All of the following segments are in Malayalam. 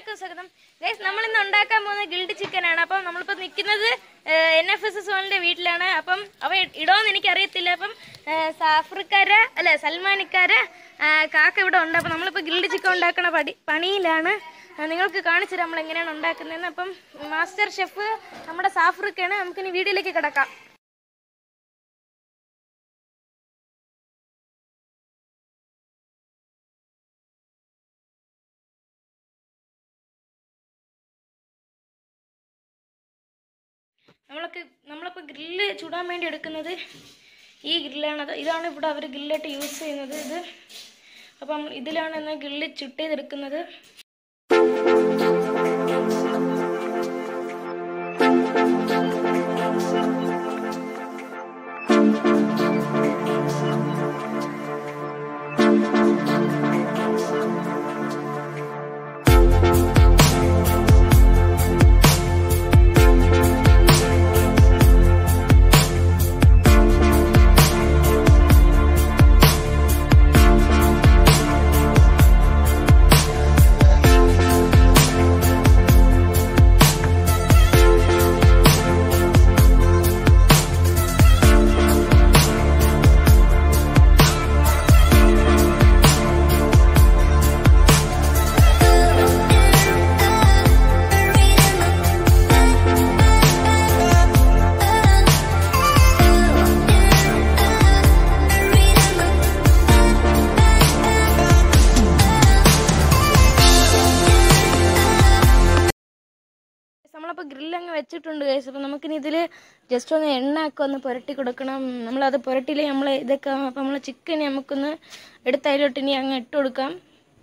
എല്ലാവർക്കും സ്വാഗതം ഗൈസ് നമ്മൾ ഇന്ന് ഉണ്ടാക്കാൻ പോകുന്ന ഗിൽഡ് ചിക്കൻ ആണ് അപ്പം നമ്മളിപ്പോ നിൽക്കുന്നത് എൻ എഫ് എസ് എസ് വണ്ണിന്റെ വീട്ടിലാണ് അപ്പം അവ ഇടോന്ന് എനിക്ക് അറിയത്തില്ല അപ്പം സാഫ്രിക്കാര അല്ലെ സൽമാനിക്കാര കാക്ക ഇവിടെ ഉണ്ട് അപ്പം നമ്മളിപ്പോ ഗിൽഡ് ചിക്കൻ ഉണ്ടാക്കണ പടി പണിയിലാണ് ആ, നിങ്ങൾക്ക് കാണിച്ചു തരാം നമ്മൾ എങ്ങനെയാണ് ഉണ്ടാക്കുന്നതെന്ന് അപ്പം മാസ്റ്റർ ഷെഫ് നമ്മുടെ സാഫ്രിക്കാണ് നമുക്കിനി വീഡിയോയിലേക്ക് കിടക്കാം നമ്മളൊക്കെ നമ്മളിപ്പോൾ ഗ്രില്ല് ചുടാൻ വേണ്ടി എടുക്കുന്നത് ഈ ഗ്രില്ലാണ് അത് ഇതാണ് ഇവിടെ അവർ ഗ്രില്ലായിട്ട് യൂസ് ചെയ്യുന്നത് ഇത് അപ്പം ഇതിലാണ് എന്നാൽ ഗ്രില്ല് ചുട്ട് ചെയ്തെടുക്കുന്നത് നമ്മളപ്പോൾ ഗ്രില്ല് അങ്ങ് വെച്ചിട്ടുണ്ട് ഗൈസ് അപ്പം നമുക്കിനി ഇതിൽ ജസ്റ്റ് ഒന്ന് എണ്ണ ഒക്കെ ഒന്ന് പുരട്ടി കൊടുക്കണം നമ്മളത് പുരട്ടിയില്ലേ നമ്മൾ ഇതൊക്കെ അപ്പം നമ്മൾ ചിക്കൻ നമുക്കൊന്ന് എടുത്ത് അതിലോട്ട് ഇനി അങ്ങ് ഇട്ട് കൊടുക്കാം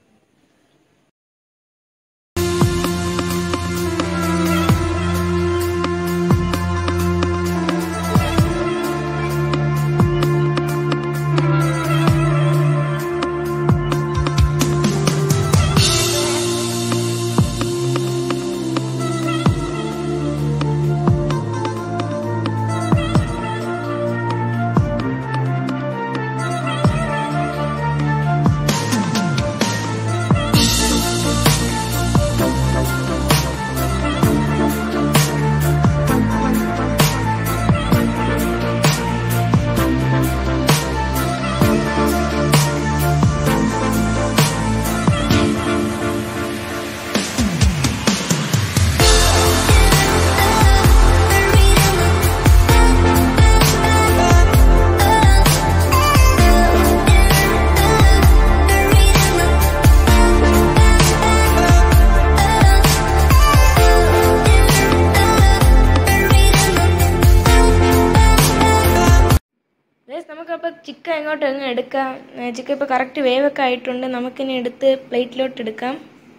ഗൈസ് നമുക്കപ്പോൾ ചിക്കൻ എങ്ങോട്ട് അങ്ങ് എടുക്കാം ചിക്കൻ ഇപ്പോൾ കറക്റ്റ് വേവൊക്കെ ആയിട്ടുണ്ട് നമുക്കിനി എടുത്ത് പ്ലേറ്റിലോട്ട് എടുക്കാം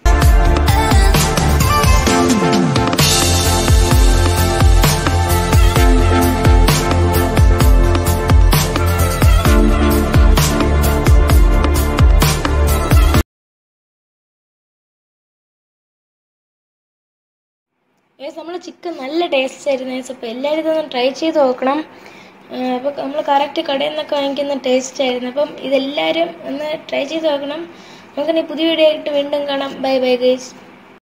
ഗൈസ് നമ്മൾ ചിക്കൻ നല്ല ടേസ്റ്റ് ആയിരുന്നു ഗൈസ് അപ്പോൾ എല്ലാവരും ഇതൊന്ന് ട്രൈ ചെയ്ത് നോക്കണം അപ്പോൾ നമ്മൾ കറക്റ്റ് കടയിൽ നിന്നൊക്കെ വാങ്ങിക്കുന്ന ടേസ്റ്റ് ആയിരുന്നു അപ്പം ഇതെല്ലാവരും ഒന്ന് ട്രൈ ചെയ്ത് നോക്കണം നമുക്കിനി പുതിയ വീഡിയോ ആയിട്ട് വീണ്ടും കാണാം ബൈ ബൈ ഗൈസ്